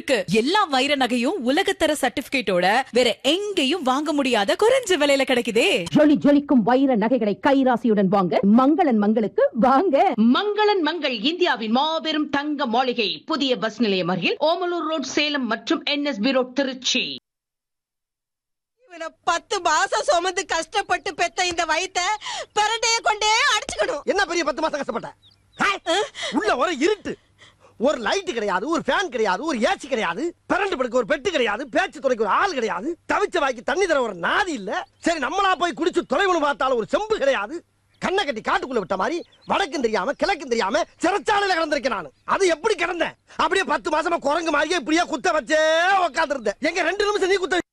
இருக்கு எல்லா வைர நகையும் உலகத்தர சர்டிபிகேட்டோட வேற எங்கேயும் வாங்க முடியாத குறைஞ்ச விலையில கிடைக்குதே ஜொலி ஜொலிக்கும் வைர நகைகளை கைராசியுடன் வாங்க மங்களன் மங்களுக்கு வாங்க மங்களன் மங்கள் இந்தியாவின் மாபெரும் தங்க மாளிகை புதிய பஸ் நிலையம் அருகில் ஓமலூர் ரோட் சேலம் மற்றும் என்எஸ்பி ரோட் திருச்சி இவனை பத்து மாசம் சுமந்து கஷ்டப்பட்டு பெத்த இந்த வயித்த பிறண்டைய கொண்டே அடிச்சுக்கணும் என்ன பெரிய பத்து மாசம் கஷ்டப்பட்ட ஆ? உள்ள ஒரு இருட்டு ஒரு லைட் கிடையாது ஒரு ஃபேன் கிடையாது ஒரு ஏசி கிடையாது பிறண்டு படுக்க ஒரு பெட்டு கிடையாது பேச்சு துறைக்கு ஒரு ஆள் கிடையாது தவிச்ச வாய்க்கு தண்ணி தர ஒரு நாதி இல்ல சரி நம்மளா போய் குடிச்சு தொலைவனு பார்த்தாலும் ஒரு செம்பு கிடையாது கண்ணை கட்டி காட்டுக்குள்ள விட்ட மாதிரி வடக்கும் தெரியாம கிழக்கும் தெரியாம சிறைச்சாலையில கிடந்திருக்கேன் நான் அது எப்படி கிடந்தேன் அப்படியே பத்து மாசமா குரங்கு மாதிரியே இப்படியே குத்த வச்சே உட்கார்ந்து இருந்தேன் எங்க ரெண்டு நிமிஷம் நீ குத்த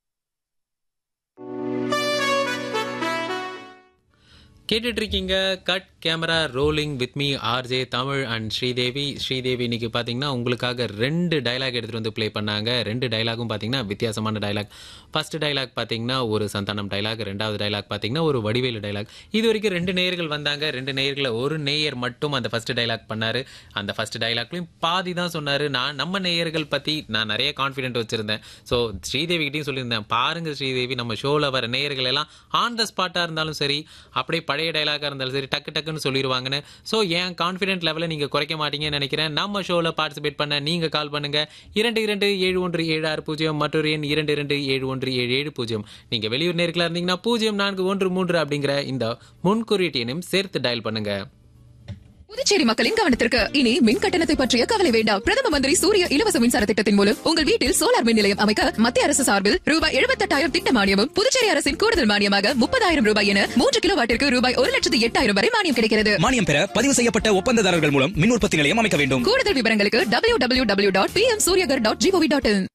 கேட்டுட்டு இருக்கீங்க cut camera rolling with me RJ Tamil and Sridevi Sridevi இன்னைக்கு பார்த்தீங்கன்னா உங்களுக்காக ரெண்டு டைலாக் எடுத்துகிட்டு வந்து ப்ளே பண்ணாங்க ரெண்டு டைலாகும் பார்த்தீங்கன்னா வித்தியாசமான டைலாக் ஃபர்ஸ்ட் டைலாக் பார்த்தீங்கன்னா ஒரு சந்தானம் டைலாக் ரெண்டாவது டைலாக் பார்த்தீங்கன்னா ஒரு வடிவேலு டைலாக் இது வரைக்கும் ரெண்டு நேயர்கள் வந்தாங்க ரெண்டு நேயர்களை ஒரு நேயர் மட்டும் அந்த ஃபர்ஸ்ட் டைலாக் பண்ணாரு அந்த ஃபர்ஸ்ட் டைலாக்லையும் பாதி தான் சொன்னாரு நான் நம்ம நேயர்கள் பற்றி நான் நிறைய கான்ஃபிடென்ட் வச்சிருந்தேன் ஸோ ஸ்ரீதேவி கிட்டையும் சொல்லியிருந்தேன் பாருங்க ஸ்ரீதேவி நம்ம ஷோவில் வர நேயர்கள் எல்லாம் ஆன் த ஸ்பாட்டாக இருந்தாலும் சரி அப்படியே பழைய டைலாக்காக இருந்தாலும் சரி டக்கு டக்குன்னு சொல்லிடுவாங்கன்னு ஸோ என் கான்ஃபிடென்ட் லெவலை நீங்கள் குறைக்க மாட்டீங்கன்னு நினைக்கிறேன் நம்ம ஷோவில் பார்ட்டிசிபேட் பண்ண நீங்கள் கால் பண்ணுங்க இரண்டு இரண்டு ஏழு ஒன்று ஏழு ஆறு பூஜ்ஜியம் மற்றொரு எண் இரண்டு இரண்டு ஏழு ஒன்று ஏழு ஏழு பூஜ்ஜியம் நீங்கள் வெளியூர் நேர்களாக இருந்தீங்கன்னா பூஜ்ஜியம் நான்கு ஒன்று மூன்று அப்படிங்கிற இந்த முன்குறியீட்டு எண்ணையும் சேர்த்து டயல் பண்ணுங்க புதுச்சேரி மக்களின் கவனத்திற்கு இனி மின் கட்டணத்தை பற்றிய கவலை வேண்டாம் பிரதம மந்திரி சூரிய இலவச மின்சார திட்டத்தின் மூலம் உங்கள் வீட்டில் சோலார் மின் நிலையம் அமைக்க மத்திய அரசு சார்பில் ரூபாய் எழுபத்தெட்டாயிரம் திட்ட மானியமும் புதுச்சேரி அரசின் கூடுதல் மானியமாக முப்பதாயிரம் ரூபாய் என மூன்று கிலோ வாட்டிற்கு ரூபாய் ஒரு லட்சத்து எட்டாயிரம் வரை மானியம் கிடைக்கிறது மானியம் பெற பதிவு செய்யப்பட்ட ஒப்பந்ததாரர்கள் மூலம் மின் உற்பத்தி நிலையம் அமைக்க வேண்டும் கூடுதல் விவரங்களுக்கு W W W dot P M Suryaghar dot G O V dot இன்